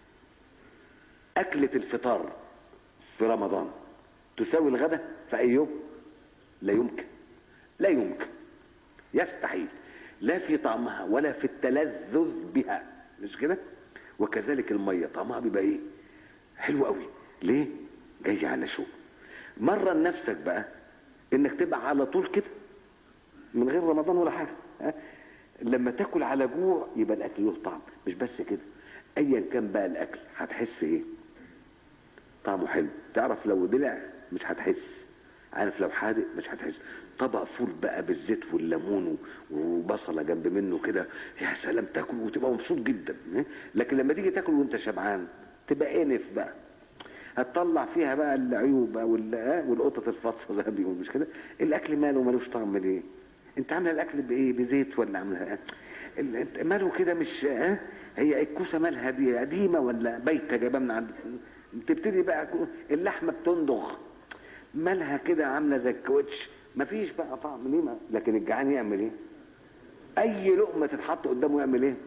أكلة الفطار في رمضان تساوي الغداء في أي يوم؟ لا يمكن لا يمكن يستحيل لا في طعمها ولا في التلذذ بها مش كده؟ وكذلك المية طعمها بيبقى إيه؟ حلو قوي ليه؟ جاي على شوق مرن نفسك بقى إنك تبقى على طول كده من غير رمضان ولا حاجة ها؟ لما تاكل على جوع يبقى الأكل له طعم مش بس كده أيا كان بقى الأكل هتحس إيه؟ طعمه حلو تعرف لو دلع مش هتحس عارف لو حادق مش هتحس طبق فول بقى بالزيت والليمون و- وبصله جنب منه كده يا سلام تاكل وتبقى مبسوط جدا لكن لما تيجي تاكل وانت شبعان تبقى انف بقى هتطلع فيها بقى العيوب بقى وال- آه، والقطط الفاصه زي ما بيقولوا مش كده الاكل ماله ملوش طعم ليه انت عامله الاكل بايه بزيت ولا عاملها ال- انت ماله كده مش ها هي الكوسه مالها دي قديمه ولا بايته جايبها من عند تبتدي بقى كو- اللحمه بتندغ مالها كده عامله زي الكاوتش مفيش بقى طعم ليه ما- لكن الجعان يعمل ايه اي لقمه تتحط قدامه يعمل ايه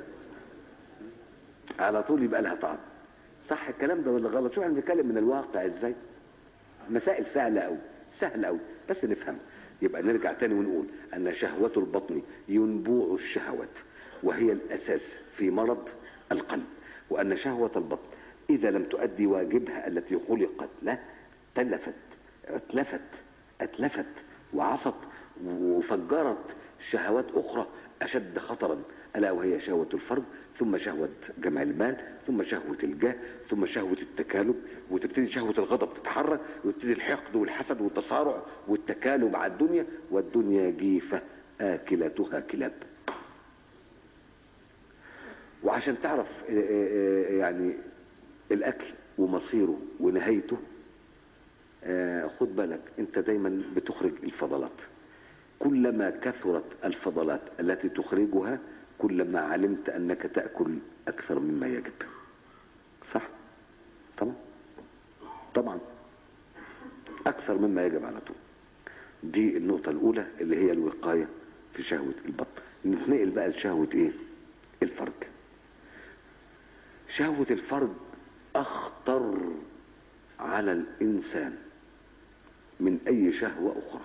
على طول يبقى لها طعم صح الكلام ده ولا غلط شو احنا بنتكلم من الواقع ازاي مسائل سهله قوي سهله قوي بس نفهم يبقى نرجع تاني ونقول ان شهوه البطن ينبوع الشهوات وهي الاساس في مرض القلب وان شهوه البطن اذا لم تؤدي واجبها التي خلقت له تلفت اتلفت اتلفت وعصت وفجرت شهوات اخرى اشد خطرا الا وهي شهوه الفرج ثم شهوه جمع المال ثم شهوه الجاه ثم شهوه التكالب وتبتدي شهوه الغضب تتحرك ويبتدي الحقد والحسد والتصارع والتكالب على الدنيا والدنيا جيفه اكلتها كلاب وعشان تعرف آه، آه، آه، يعني الاكل ومصيره ونهايته آه، خد بالك انت دايما بتخرج الفضلات كلما كثرت الفضلات التي تخرجها كلما علمت انك تاكل اكثر مما يجب صح طبعا طبعا اكثر مما يجب على طول دي النقطه الاولى اللي هي الوقايه في شهوه البطن نتنقل بقى لشهوه ايه الفرج شهوه الفرج اخطر على الانسان من اي شهوه اخرى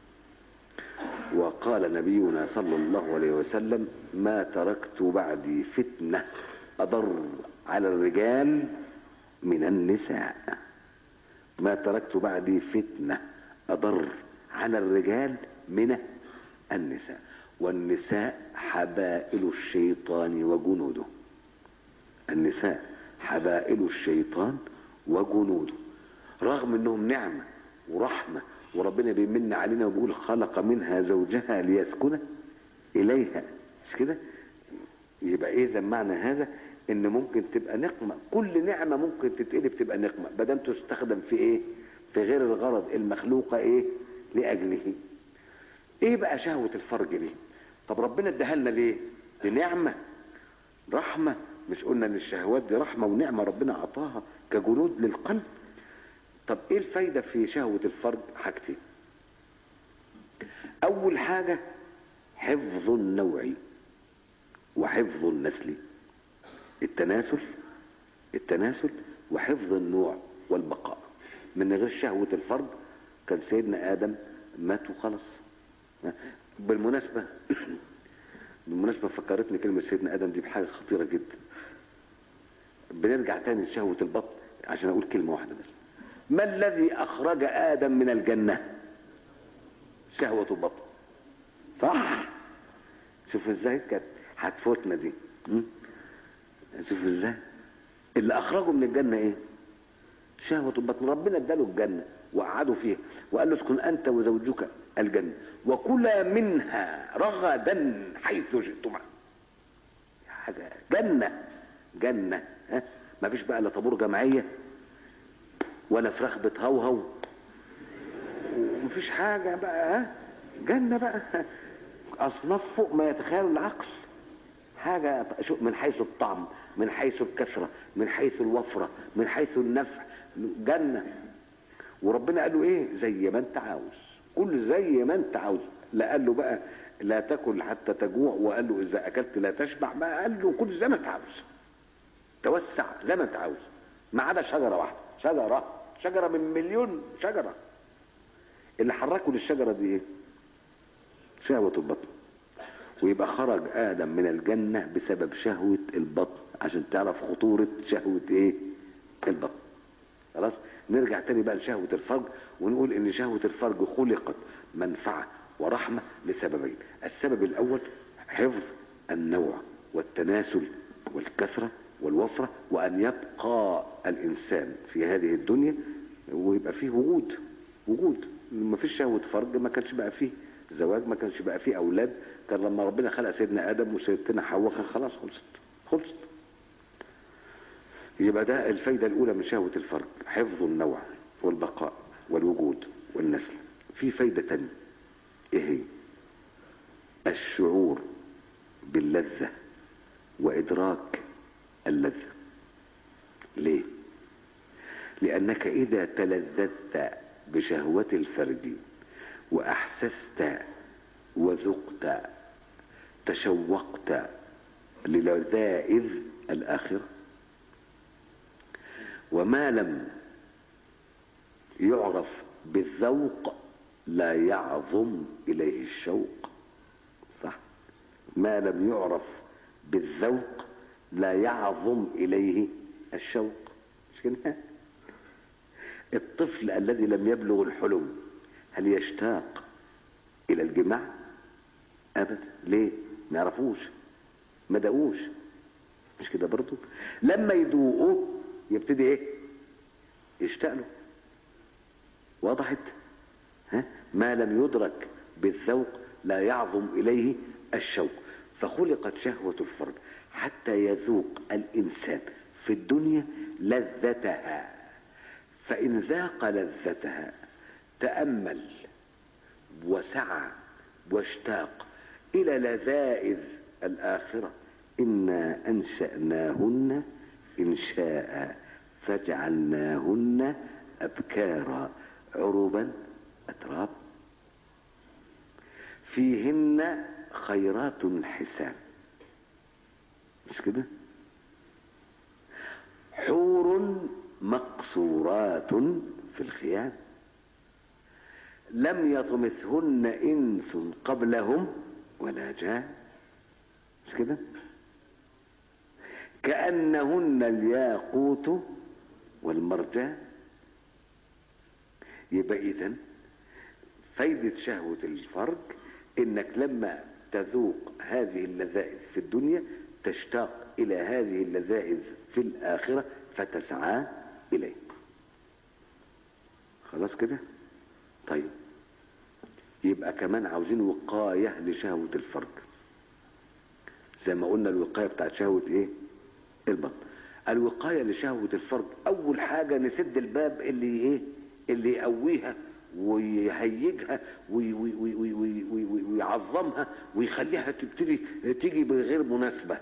وقال نبينا صلى الله عليه وسلم ما تركت بعدي فتنه اضر على الرجال من النساء ما تركت بعدي فتنه اضر على الرجال من النساء والنساء حبائل الشيطان وجنوده النساء حبائل الشيطان وجنوده رغم انهم نعمه ورحمه وربنا بيمن علينا وبيقول خلق منها زوجها ليسكن اليها مش كده يبقى اذا معنى هذا ان ممكن تبقى نقمه كل نعمه ممكن تتقلب تبقى نقمه ما دام تستخدم في ايه في غير الغرض المخلوقه ايه لاجله ايه بقى شهوه الفرج دي طب ربنا اداها لنا ليه دي نعمه رحمه مش قلنا ان الشهوات دي رحمه ونعمه ربنا اعطاها كجنود للقلب طب ايه الفايده في شهوه الفرج حاجتين اول حاجه حفظ النوع وحفظ النسل التناسل التناسل وحفظ النوع والبقاء من غير شهوه الفرج كان سيدنا ادم مات وخلص بالمناسبه بالمناسبه فكرتني كلمه سيدنا ادم دي بحاجه خطيره جدا بنرجع تاني لشهوه البطن عشان اقول كلمه واحده بس ما الذي اخرج ادم من الجنه شهوه البطن صح شوف ازاي كانت هتفوتنا دي م? شوف ازاي اللي اخرجه من الجنه ايه شهوه البطن ربنا اداله الجنه وقعدوا فيها وقال له اسكن انت وزوجك الجنه وكلا منها رغدا حيث شئتما حاجه جنه جنه ها ما فيش بقى لا طابور جمعيه ولا فراخ بتهوهو ومفيش حاجه بقى ها جنه بقى اصناف فوق ما يتخيل العقل حاجه شو- من حيث الطعم من حيث الكثره من حيث الوفره من حيث النفع جنه وربنا قال له ايه زي ما انت عاوز كل زي ما انت عاوز لا قال له بقى لا تاكل حتى تجوع وقال له اذا اكلت لا تشبع ما قال له كل زي ما انت عاوز توسع زي ما انت عاوز ما عدا شجره واحده شجره شجره من مليون شجره اللي حركوا للشجره دي ايه شهوه البطن ويبقى خرج ادم من الجنه بسبب شهوه البطن عشان تعرف خطوره شهوه ايه البطن خلاص نرجع تاني بقى لشهوه الفرج ونقول ان شهوه الفرج خلقت منفعه ورحمه لسببين السبب الاول حفظ النوع والتناسل والكثره والوفره وان يبقى الانسان في هذه الدنيا ويبقى فيه وجود وجود ما فيش شهوه فرج ما كانش بقى فيه زواج ما كانش بقى فيه اولاد كان لما ربنا خلق سيدنا ادم وسيدتنا حواء كان خلاص خلصت خلصت يبقى ده الفايده الاولى من شهوه الفرج حفظ النوع والبقاء والوجود والنسل في فايده تانية ايه هي الشعور باللذة وإدراك اللذة ليه؟ لأنك إذا تلذذت بشهوة الفرد وأحسست وذقت تشوقت للذائذ الآخرة وما لم يعرف بالذوق لا يعظم إليه الشوق صح ما لم يعرف بالذوق لا يعظم إليه الشوق مش كده الطفل الذي لم يبلغ الحلم هل يشتاق إلى الجماع أبدا ليه ما يعرفوش ما دقوش مش كده برضو لما يدوقوا يبتدي ايه يشتاق له وضحت ها ما لم يدرك بالذوق لا يعظم اليه الشوق فخلقت شهوة الفرد حتى يذوق الإنسان في الدنيا لذتها فإن ذاق لذتها تأمل وسعى واشتاق إلى لذائذ الآخرة إنا أنشأناهن إنشاء فجعلناهن أبكارا عربا أتراب فيهن خيرات حسان مش كده حور مقصورات في الخيام لم يطمثهن انس قبلهم ولا جان مش كده كانهن الياقوت والمرجان يبقى اذا فايده شهوه الفرج انك لما تذوق هذه اللذائذ في الدنيا تشتاق الى هذه اللذائذ في الاخره فتسعى اليه خلاص كده طيب يبقى كمان عاوزين وقايه لشهوه الفرج زي ما قلنا الوقايه بتاعت شهوه ايه البطن الوقايه لشهوه الفرج اول حاجه نسد الباب اللي ايه اللي يقويها ويهيجها وي- وي- وي- وي- وي- وي- وي- ويعظمها ويخليها تبتدي تيجي بغير مناسبه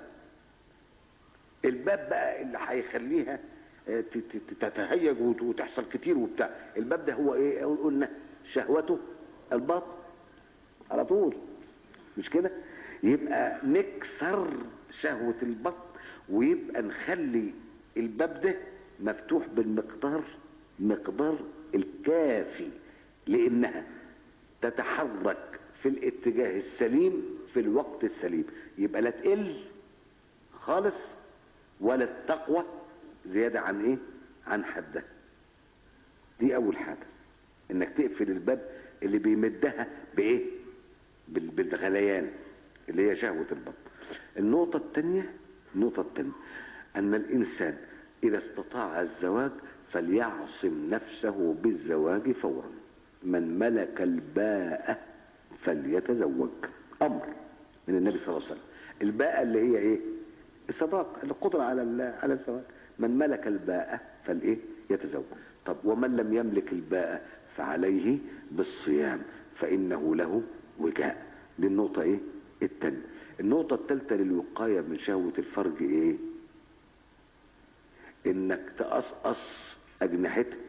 الباب بقى اللي هيخليها ت- ت- تتهيج وت- وتحصل كتير وبتاع الباب ده هو ايه قلنا شهوته الباطن على طول مش كده يبقى نكسر شهوة البطن ويبقى نخلي الباب ده مفتوح بالمقدار مقدار الكافي لانها تتحرك في الاتجاه السليم في الوقت السليم يبقى لا تقل خالص ولا التقوى زيادة عن ايه عن حدها دي اول حاجة انك تقفل الباب اللي بيمدها بايه بال- بالغليان اللي هي شهوة البطن النقطة الثانية النقطة الثانية ان الانسان اذا استطاع الزواج فليعصم نفسه بالزواج فورا من ملك الباءة فليتزوج امر من النبي صلى الله عليه وسلم الباءة اللي هي ايه الصداقة القدرة على ال- على الزواج من ملك الباءة فالايه يتزوج طب ومن لم يملك الباءة فعليه بالصيام فإنه له وجاء دي النقطة ايه التانية النقطة الثالثة للوقاية من شهوة الفرج ايه انك تقصقص اجنحتها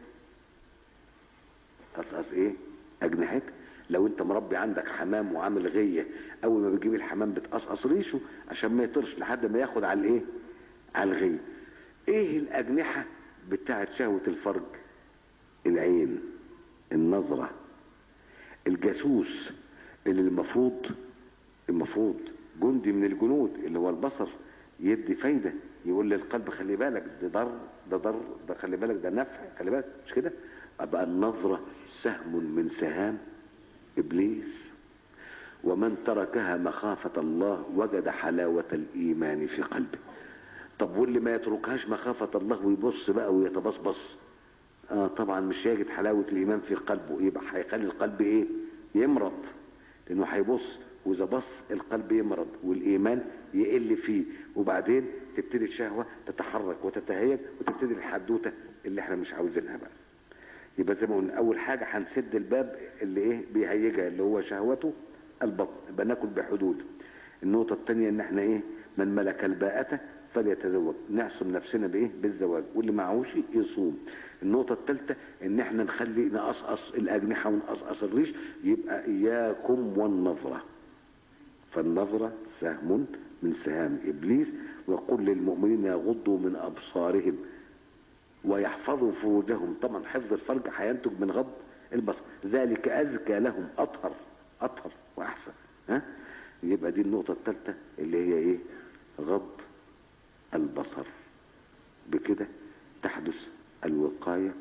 تقصقص ايه اجنحتها لو انت مربي عندك حمام وعامل غية اول ما بتجيب الحمام بتقصقص ريشه عشان ما يطرش لحد ما ياخد على الايه على الغية ايه الاجنحة بتاعت شهوة الفرج العين النظرة الجاسوس اللي المفروض المفروض جندي من الجنود اللي هو البصر يدي فايدة يقول للقلب خلي بالك ده ضر ده ضر ده خلي بالك ده نفع خلي بالك مش كده بقى النظرة سهم من سهام إبليس ومن تركها مخافة الله وجد حلاوة الإيمان في قلبه طب واللي ما يتركهاش مخافة الله ويبص بقى ويتبصبص آه طبعا مش هيجد حلاوة الإيمان في قلبه يبقى هيخلي القلب إيه يمرض لأنه هيبص وإذا بص القلب يمرض والإيمان يقل فيه وبعدين تبتدي الشهوة تتحرك وتتهيج وتبتدي الحدوتة اللي احنا مش عاوزينها بقى يبقى زي ما قلنا أول حاجة هنسد الباب اللي إيه بيهيجها اللي هو شهوته البطن يبقى ناكل بحدود النقطة الثانية ان احنا ايه من ملك الباءة فليتزوج نعصم نفسنا بايه بالزواج واللي معهوش يصوم النقطة الثالثة ان احنا نخلي نقصقص الاجنحة ونقصقص الريش يبقى اياكم والنظرة فالنظرة سهم من سهام ابليس وقل للمؤمنين يغضوا من ابصارهم ويحفظوا فروجهم طبعا حفظ الفرج هينتج من غض البصر ذلك ازكى لهم اطهر اطهر واحسن ها يبقى دي النقطة الثالثة اللي هي ايه غض البصر بكده تحدث الوقاية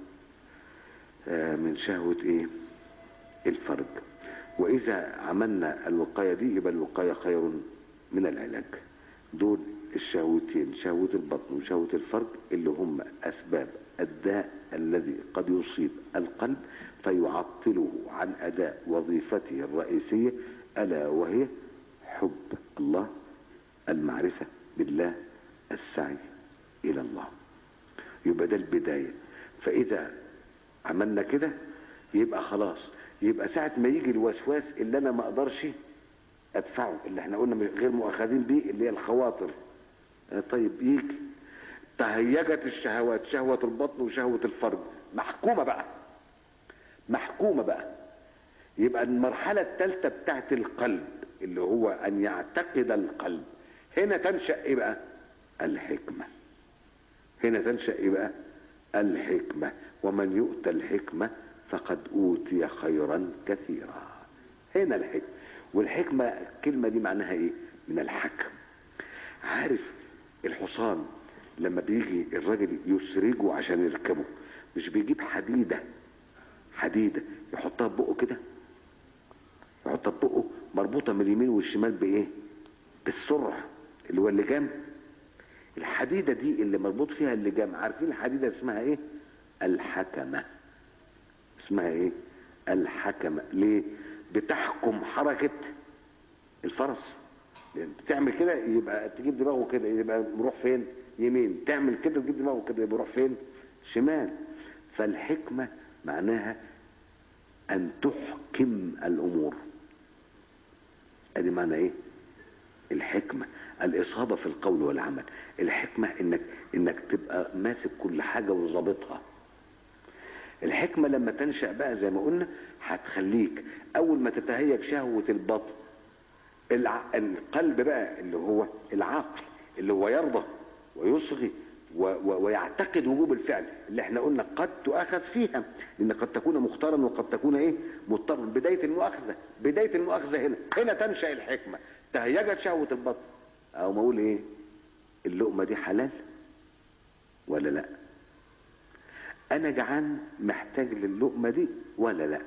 آه، من شهوة ايه الفرج واذا عملنا الوقاية دي يبقى الوقاية خير من العلاج دول الشهوتين شهوة البطن وشهوة الفرج اللي هم اسباب الداء الذي قد يصيب القلب فيعطله عن اداء وظيفته الرئيسية الا وهي حب الله المعرفة بالله السعي الى الله يبقى ده البداية فاذا عملنا كده يبقى خلاص يبقى ساعة ما يجي الوسواس اللي انا ما اقدرش ادفعه اللي احنا قلنا غير مؤاخذين بيه اللي هي الخواطر آه طيب يجي تهيجت الشهوات شهوة البطن وشهوة الفرج محكومة بقى محكومة بقى يبقى المرحلة الثالثة بتاعت القلب اللي هو ان يعتقد القلب هنا تنشأ ايه بقى الحكمة هنا تنشأ ايه بقى الحكمة ومن يؤتى الحكمة فقد أوتي خيرا كثيرا هنا الحكمة والحكمة الكلمة دي معناها ايه من الحكم عارف الحصان لما بيجي الراجل يسرجه عشان يركبه مش بيجيب حديدة حديدة يحطها في بقه كده يحطها في بقه مربوطة من اليمين والشمال بايه بالسرعة اللي هو اللجام الحديدة دي اللي مربوط فيها اللجام عارفين الحديدة اسمها ايه الحكمة اسمها ايه الحكمة ليه بتحكم حركة الفرس يعني بتعمل كده يبقى تجيب دماغه كده يبقى بيروح فين يمين تعمل كده تجيب دماغه كده يبقى بيروح فين شمال فالحكمة معناها ان تحكم الامور ادي معنى ايه الحكمة الاصابة في القول والعمل الحكمة انك انك تبقى ماسك كل حاجة وظابطها الحكمة لما تنشأ بقى زي ما قلنا هتخليك اول ما تتهيج شهوة البطن الع... القلب بقى اللي هو العقل اللي هو يرضى ويصغي و... و... ويعتقد وجوب الفعل اللي احنا قلنا قد تؤاخذ فيها لان قد تكون مختارا وقد تكون ايه مضطرا بداية المؤاخذة بداية المؤاخذة هنا هنا تنشأ الحكمة تهيجت شهوة البطن او ما اقول ايه اللقمة دي حلال ولا لا انا جعان محتاج للقمة دي ولا لا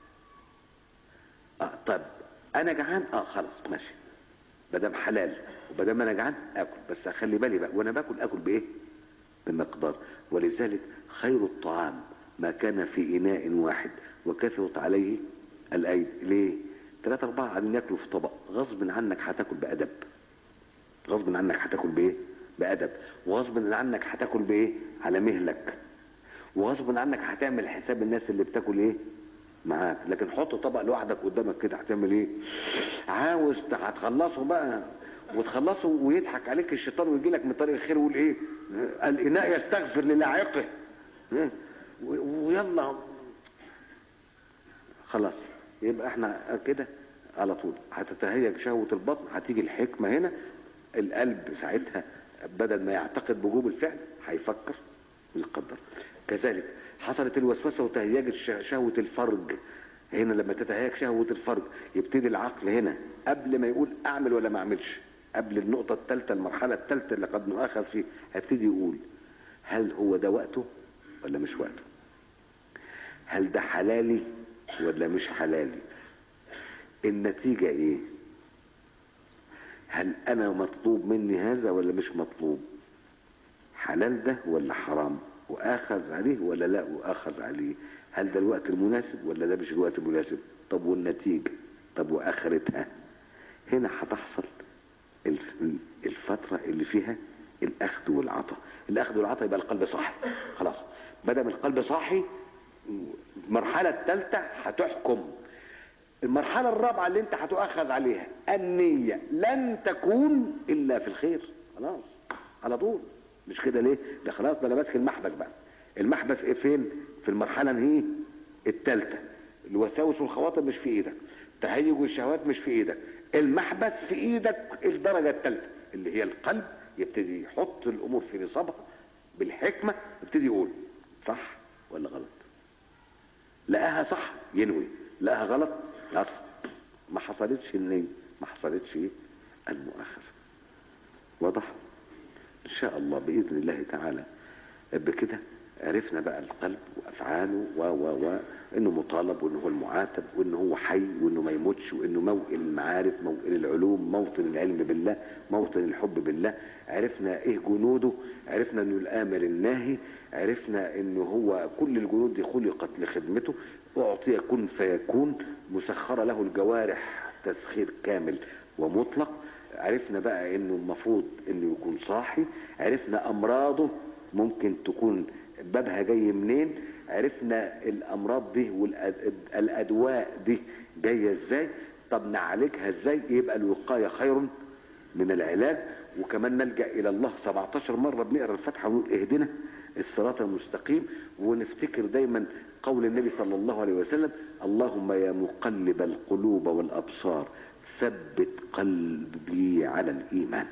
اه طب انا جعان اه خلاص ماشي مادام حلال ومادام انا جعان اكل بس اخلي بالي بقى وانا باكل اكل بايه بمقدار ولذلك خير الطعام ما كان في اناء واحد وكثرت عليه الايدي ليه ثلاثة أربعة قاعدين ياكلوا في طبق غصب عنك هتاكل بأدب غصب عنك هتاكل بإيه؟ بأدب وغصب عنك هتاكل بإيه؟ على مهلك وغصب عنك هتعمل حساب الناس اللي بتاكل إيه؟ معاك لكن حط طبق لوحدك قدامك كده هتعمل إيه؟ عاوز هتخلصه بقى وتخلصه ويضحك عليك الشيطان ويجي لك من طريق الخير ويقول إيه؟ الإناء يستغفر للاعقه ويلا خلاص يبقى احنا كده على طول هتتهيج شهوة البطن هتيجي الحكمة هنا القلب ساعتها بدل ما يعتقد بوجوب الفعل هيفكر ويقدر كذلك حصلت الوسوسة وتهيجت شهوة الفرج هنا لما تتهيج شهوة الفرج يبتدي العقل هنا قبل ما يقول اعمل ولا ما اعملش قبل النقطة الثالثة المرحلة الثالثة اللي قد نؤاخذ فيه هيبتدي يقول هل هو ده وقته ولا مش وقته هل ده حلالي ولا مش حلالي النتيجة ايه هل انا مطلوب مني هذا ولا مش مطلوب حلال ده ولا حرام واخذ عليه ولا لا واخذ عليه هل ده الوقت المناسب ولا ده مش الوقت المناسب طب والنتيجة طب واخرتها هنا هتحصل الفترة اللي فيها الاخذ والعطاء الاخذ والعطاء يبقى القلب صاحي خلاص بدل القلب صاحي المرحلة الثالثة هتحكم المرحلة الرابعة اللي انت هتؤخذ عليها النية لن تكون الا في الخير خلاص على طول مش كده ليه ده خلاص ده انا ماسك المحبس بقى المحبس ايه فين في المرحلة هي التالتة الوساوس والخواطر مش في ايدك تهيج والشهوات مش في ايدك المحبس في ايدك الدرجة التالتة اللي هي القلب يبتدي يحط الامور في نصابها بالحكمة يبتدي يقول صح ولا غلط لقاها صح ينوي لقاها غلط خلاص ما حصلتش النية ما حصلتش المؤاخذة واضح ان شاء الله باذن الله تعالى بكده عرفنا بقى القلب وافعاله و و و انه مطالب وانه هو المعاتب وانه هو حي وانه ما يموتش وانه موئل المعارف موئل العلوم موطن العلم بالله موطن الحب بالله عرفنا ايه جنوده عرفنا انه الامر الناهي عرفنا انه هو كل الجنود دي خلقت لخدمته اعطي كن فيكون مسخره له الجوارح تسخير كامل ومطلق عرفنا بقى انه المفروض انه يكون صاحي عرفنا امراضه ممكن تكون بابها جاي منين عرفنا الامراض دي والادواء دي جايه ازاي طب نعالجها ازاي يبقى الوقايه خير من العلاج وكمان نلجا الى الله 17 مره بنقرا الفاتحه ونقول اهدنا الصراط المستقيم ونفتكر دايما قول النبي صلى الله عليه وسلم اللهم يا مقلب القلوب والابصار ثبت قلبي على الايمان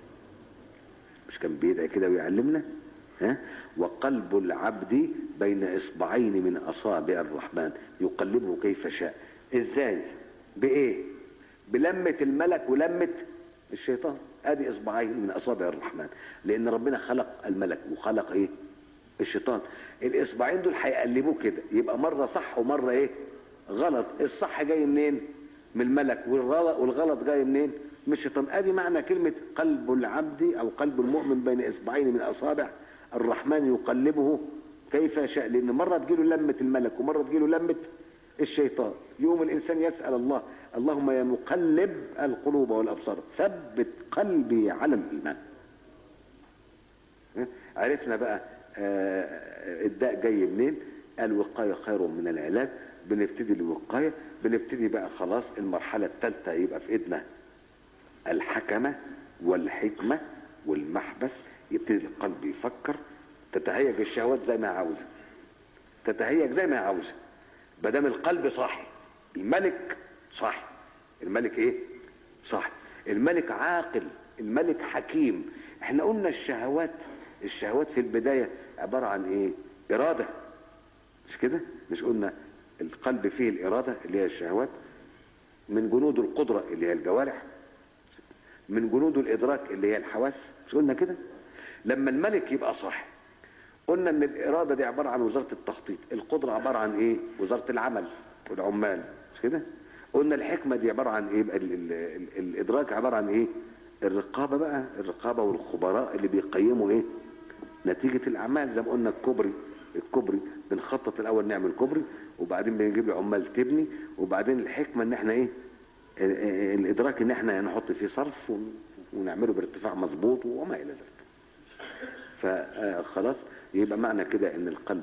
مش كان بيدعي كده ويعلمنا ها وقلب العبد بين اصبعين من اصابع الرحمن يقلبه كيف شاء ازاي بايه بلمة الملك ولمة الشيطان ادي اصبعين من اصابع الرحمن لان ربنا خلق الملك وخلق ايه الشيطان الاصبعين دول هيقلبوه كده يبقى مره صح ومره ايه غلط الصح جاي منين من الملك والغلط والغلط جاي منين من الشيطان ادي معنى كلمه قلب العبد او قلب المؤمن بين اصبعين من اصابع الرحمن يقلبه كيف يشاء لان مره تجيله لمه الملك ومره تجيله لمه الشيطان يوم الانسان يسال الله اللهم يا مقلب القلوب والابصار ثبت قلبي على الايمان عرفنا بقى الداء جاي منين الوقايه خير من العلاج بنبتدي الوقايه بنبتدي بقى خلاص المرحله الثالثه يبقى في ايدنا الحكمه والحكمه والمحبس يبتدي القلب يفكر تتهيج الشهوات زي ما عاوزه تتهيج زي ما عاوزه ما دام القلب صاحي الملك صاحي الملك ايه صاحي الملك عاقل الملك حكيم احنا قلنا الشهوات الشهوات في البدايه عباره عن ايه اراده مش كده مش قلنا القلب فيه الاراده اللي هي الشهوات من جنود القدره اللي هي الجوارح من جنود الادراك اللي هي الحواس مش قلنا كده لما الملك يبقى صاحي قلنا ان الاراده دي عباره عن وزاره التخطيط القدره عباره عن ايه وزاره العمل والعمال مش كده قلنا الحكمه دي عباره عن ايه ال ال ال الادراك عباره عن ايه الرقابه بقى الرقابه والخبراء اللي بيقيموا ايه نتيجه الاعمال زي ما قلنا الكوبري الكوبري بنخطط الاول نعمل كوبري وبعدين بنجيب العمال تبني وبعدين الحكمه ان احنا ايه الادراك ان احنا نحط فيه صرف ونعمله بارتفاع مظبوط وما الى ذلك فخلاص يبقى معنى كده ان القلب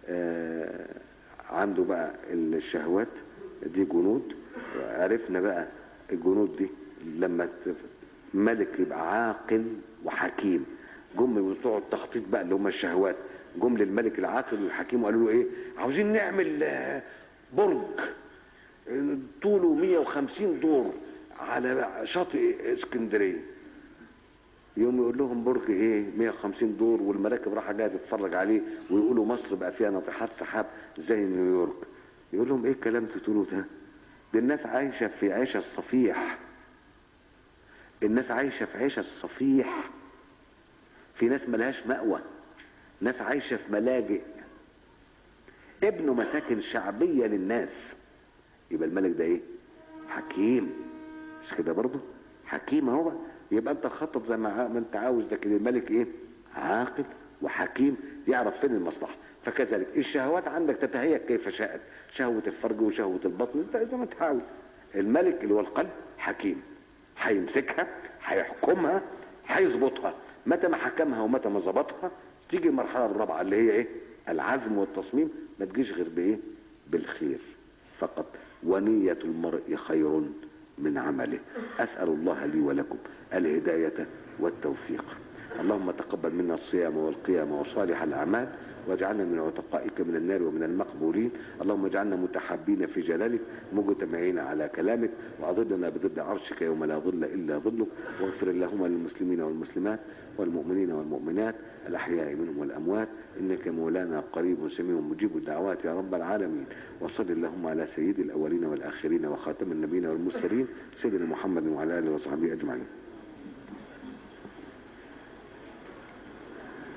عنده بقى الشهوات دي جنود عرفنا بقى الجنود دي لما ملك يبقى عاقل وحكيم جم بتوع التخطيط بقى اللي هم الشهوات جم للملك العاقل والحكيم وقالوا له ايه عاوزين نعمل برج طوله 150 دور على شاطئ اسكندريه يوم يقول لهم برج ايه 150 دور والمراكب رايحه جايه تتفرج عليه ويقولوا مصر بقى فيها ناطحات سحاب زي نيويورك يقول لهم ايه الكلام اللي بتقولوه ده دي الناس عايشه في عيشه الصفيح الناس عايشه في عيشه الصفيح في ناس ملهاش مأوى ناس عايشه في ملاجئ ابنه مساكن شعبيه للناس يبقى الملك ده ايه حكيم مش كده برضه حكيم هو يبقى انت خطط زي ما انت عاوز ده كده الملك ايه عاقل وحكيم يعرف فين المصلحه فكذلك الشهوات عندك تتهيأ كيف شاءت شهوه الفرج وشهوه البطن زي ما انت عاوز الملك اللي هو القلب حكيم هيمسكها هيحكمها هيظبطها متى ما حكمها ومتى ما ظبطها تيجي المرحله الرابعه اللي هي ايه العزم والتصميم ما تجيش غير بايه بالخير فقط ونية المرء خير من عمله أسأل الله لي ولكم الهداية والتوفيق اللهم تقبل منا الصيام والقيام وصالح الأعمال واجعلنا من عتقائك من النار ومن المقبولين اللهم اجعلنا متحابين في جلالك مجتمعين على كلامك وأضدنا بضد عرشك يوم لا ظل إلا ظلك واغفر اللهم للمسلمين والمسلمات والمؤمنين والمؤمنات الأحياء منهم والأموات إنك مولانا قريب سميع مجيب الدعوات يا رب العالمين وصل اللهم على سيد الأولين والآخرين وخاتم النبيين والمرسلين سيدنا محمد وعلى آله وصحبه أجمعين